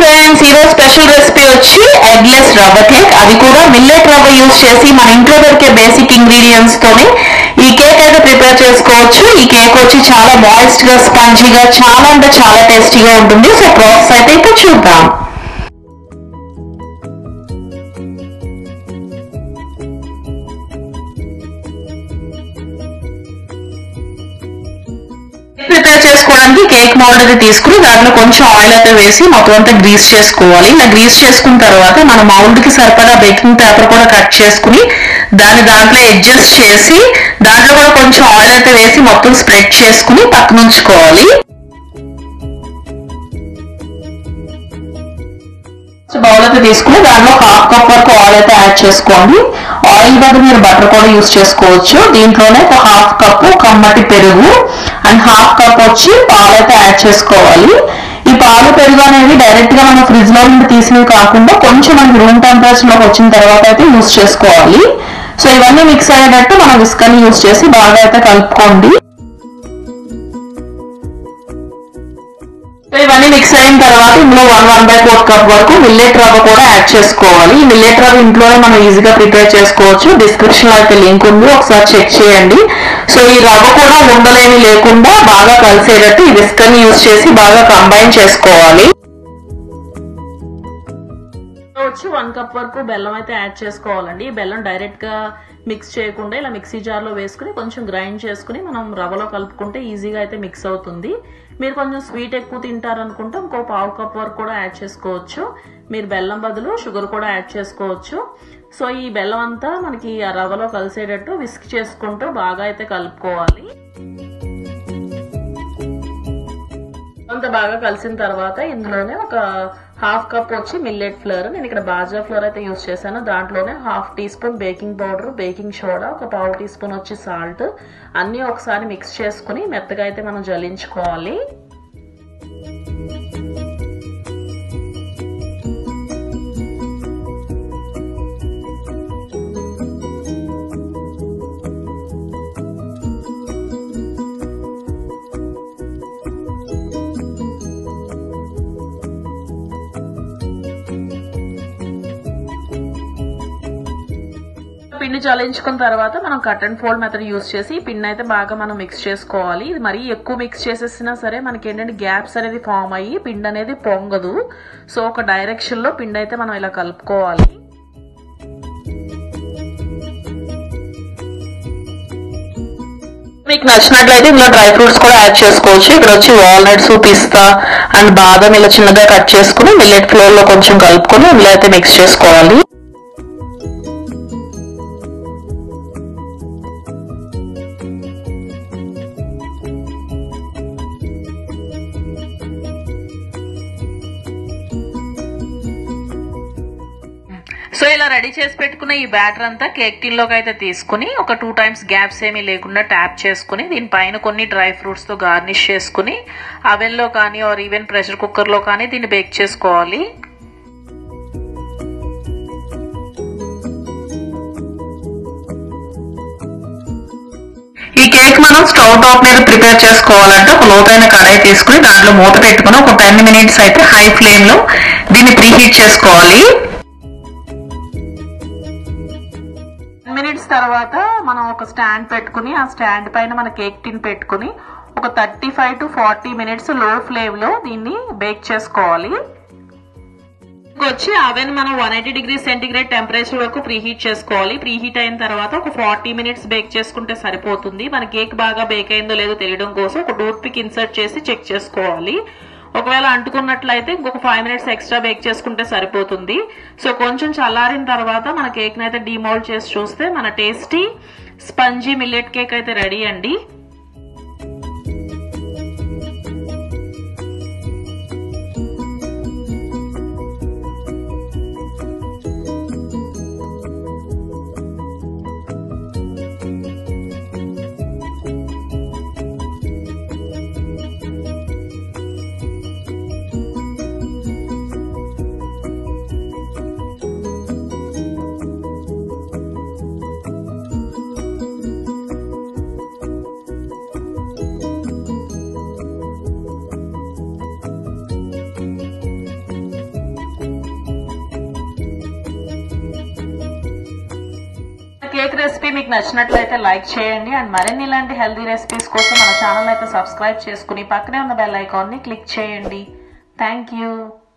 friends ఈరోజు special recipe వచ్చి eggless rava cake అది కూడా మిల్లెట్ రవ్వ యూస్ చేసి మన ఇంట్లో దొరికే బేసిక్ ఇంగ్రీడియంట్స్ తోని ఈ కేక్ అయితే ప్రిపేర్ చేసుకోవచ్చు ఈ కేక్ వచ్చి చాలా మాయిస్ట్ గా స్పాంజీగా చాలా అంటే చాలా టేస్టీగా ఉంటుంది సో ప్రాసెస్ అయితే ఇప్పుడు చూద్దాం ప్రిపేర్ చేసుకోవడానికి కేక్ మౌల్డ్ అయితే తీసుకుని దాంట్లో కొంచెం ఆయిల్ అయితే వేసి మొత్తం అంతా గ్రీస్ చేసుకోవాలి ఇలా గ్రీస్ చేసుకున్న తర్వాత మన మౌల్డ్ కి సరిపడా బేకింగ్ పేపర్ కూడా కట్ చేసుకుని దాన్ని దాంట్లో అడ్జస్ట్ చేసి దాంట్లో కూడా కొంచెం ఆయిల్ అయితే వేసి మొత్తం స్ప్రెడ్ చేసుకుని పక్కన ఉంచుకోవాలి బౌల్ అయితే తీసుకుని దాంట్లో హాఫ్ కప్ వరకు ఆయిల్ అయితే యాడ్ చేసుకోండి ఆయిల్ బదులు మీరు బటర్ కూడా యూస్ చేసుకోవచ్చు దీంట్లోనే ఒక హాఫ్ కప్ కమ్మటి పెరుగు అండ్ హాఫ్ కప్ వచ్చి పాలు అయితే యాడ్ చేసుకోవాలి ఈ పాలు పెరుగు అనేవి డైరెక్ట్ గా మనం ఫ్రిడ్జ్ లో నుండి తీసినవి కాకుండా కొంచెం మనకి రూమ్ టెంపరేచర్ లోకి వచ్చిన తర్వాత అయితే యూస్ చేసుకోవాలి సో ఇవన్నీ మిక్స్ అయ్యేటట్టు మనం విస్కర్ని యూస్ చేసి బాగా అయితే కలుపుకోండి సో ఇవన్నీ మిక్స్ అయిన తర్వాత ఇందులో one one by four cup వరకు మిల్లెట్ రవ్వ కూడా యాడ్ చేసుకోవాలి ఈ మిల్లెట్ రవ్వ ఇంట్లోనే మనం ఈజీగా ప్రిపేర్ చేసుకోవచ్చు డిస్క్రిప్షన్ లో అయితే లింక్ ఉంది ఒకసారి చెక్ చేయండి సో ఈ రవ్వ కూడా ఉండలేమి లేకుండా బాగా కలిసేటట్టు ఈ విస్కర్ని యూజ్ చేసి బాగా కంబైన్ చేసుకోవాలి వచ్చి వన్ కప్ వరకు బెల్లం అయితే యాడ్ చేసుకోవాలండి ఈ బెల్లం డైరెక్ట్ గా మిక్స్ చేయకుండా ఇలా మిక్సీ జార్ లో వేసుకుని కొంచెం గ్రైండ్ చేసుకుని మనం రవ్వలో కలుపుకుంటే ఈజీగా అయితే మిక్స్ అవుతుంది మీరు కొంచెం స్వీట్ ఎక్కువ తింటారనుకుంటే ఇంకో పావు కప్ వరకు కూడా యాడ్ చేసుకోవచ్చు మీరు బెల్లం బదులు షుగర్ కూడా యాడ్ చేసుకోవచ్చు సో ఈ బెల్లం అంతా మనకి ఆ రవ్వలో కలిసేటట్టు విస్క్ చేసుకుంటూ బాగా అయితే కలుపుకోవాలి అంత బాగా కలిసిన తర్వాత ఇందులోనే ఒక హాఫ్ కప్ వచ్చి మిల్లెట్ ఫ్లోర్ నేను ఇక్కడ బాజా ఫ్లోర్ అయితే యూస్ చేశాను దాంట్లోనే half teaspoon baking powder baking soda ఒక పావు టీ స్పూన్ వచ్చి సాల్ట్ అన్నీ ఒకసారి మిక్స్ చేసుకుని మెత్తగా అయితే మనం జల్లించుకోవాలి పిండి చల్లించుకున్న తర్వాత మనం cut and fold method use చేసి ఈ పిండి అయితే బాగా మనం మిక్స్ చేసుకోవాలి ఇది మరీ ఎక్కువ మిక్స్ చేసేసినా సరే మనకి ఏంటంటే గ్యాప్స్ అనేది ఫామ్ అయ్యి పిండి అనేది పొంగదు సో ఒక డైరెక్షన్ లో పిండి అయితే మనం ఇలా కలుపుకోవాలి మీకు నచ్చినట్లయితే ఇందులో డ్రై ఫ్రూట్స్ కూడా యాడ్ చేసుకోవచ్చు ఇక్కడ వచ్చి వాల్నట్స్ పిస్తా అండ్ బాదం ఇలా చిన్నగా కట్ చేసుకుని మిల్లెట్ ఫ్లోర్ లో కొంచెం కలుపుకొని ఇందులో అయితే మిక్స్ చేసుకోవాలి సో ఇలా రెడీ చేసి పెట్టుకున్న ఈ బ్యాటర్ అంతా కేక్ టిన్ లోకి అయితే తీసుకుని ఒక టూ టైమ్స్ గ్యాప్స్ ఏమీ లేకుండా ట్యాప్ చేసుకుని దీనిపైన కొన్ని డ్రై ఫ్రూట్స్ తో గార్నిష్ చేసుకుని అవెన్ లో కానీ ఆర్ ఈవెన్ ప్రెషర్ కుక్కర్ లో కానీ దీన్ని బేక్ చేసుకోవాలి ఈ కేక్ మనం స్టవ్ టాప్ మీద ప్రిపేర్ చేసుకోవాలంటే ఒక లోతైన కడాయి తీసుకుని దాంట్లో మూత పెట్టుకుని ఒక టెన్ మినిట్స్ అయితే హై ఫ్లేమ్ లో దీన్ని ప్రీహీట్ చేసుకోవాలి మినిట్స్ తర్వాత మనం ఒక స్టాండ్ పెట్టుకుని ఆ స్టాండ్ పైన మన కేక్ టిన్ పెట్టుకుని ఒక thirty five to forty minutes లో ఫ్లేమ్ లో దీన్ని బేక్ చేసుకోవాలి వచ్చి అవెన్ మనం one eighty degree centigrade temperature వరకు ప్రీహీట్ చేసుకోవాలి ప్రీహీట్ అయిన తర్వాత ఒక ఫార్టీ మినిట్స్ బేక్ చేసుకుంటే సరిపోతుంది మన కేక్ బాగా బేక్ అయిందో లేదో తెలియడం కోసం ఒక డోర్ పిక్ ఇన్సర్ట్ చేసి చెక్ చేసుకోవాలి ఒకవేళ అంటుకున్నట్లయితే ఇంకొక ఫైవ్ మినిట్స్ ఎక్స్ట్రా బేక్ చేసుకుంటే సరిపోతుంది సో కొంచెం చల్లారిన తర్వాత మన కేక్ అయితే డిమోల్డ్ చేసి చూస్తే మన టేస్టీ స్పంజీ మిల్లెట్ కేక్ అయితే రెడీ అండి కేక్ రెసిపీ మీకు నచ్చినట్లయితే లైక్ చేయండి అండ్ మరిన్ని ఇలాంటి హెల్దీ రెసిపీస్ కోసం మన ఛానల్ అయితే సబ్స్క్రైబ్ చేసుకుని పక్కనే ఉన్న బెల్ ఐకాన్ని క్లిక్ చేయండి థ్యాంక్ యూ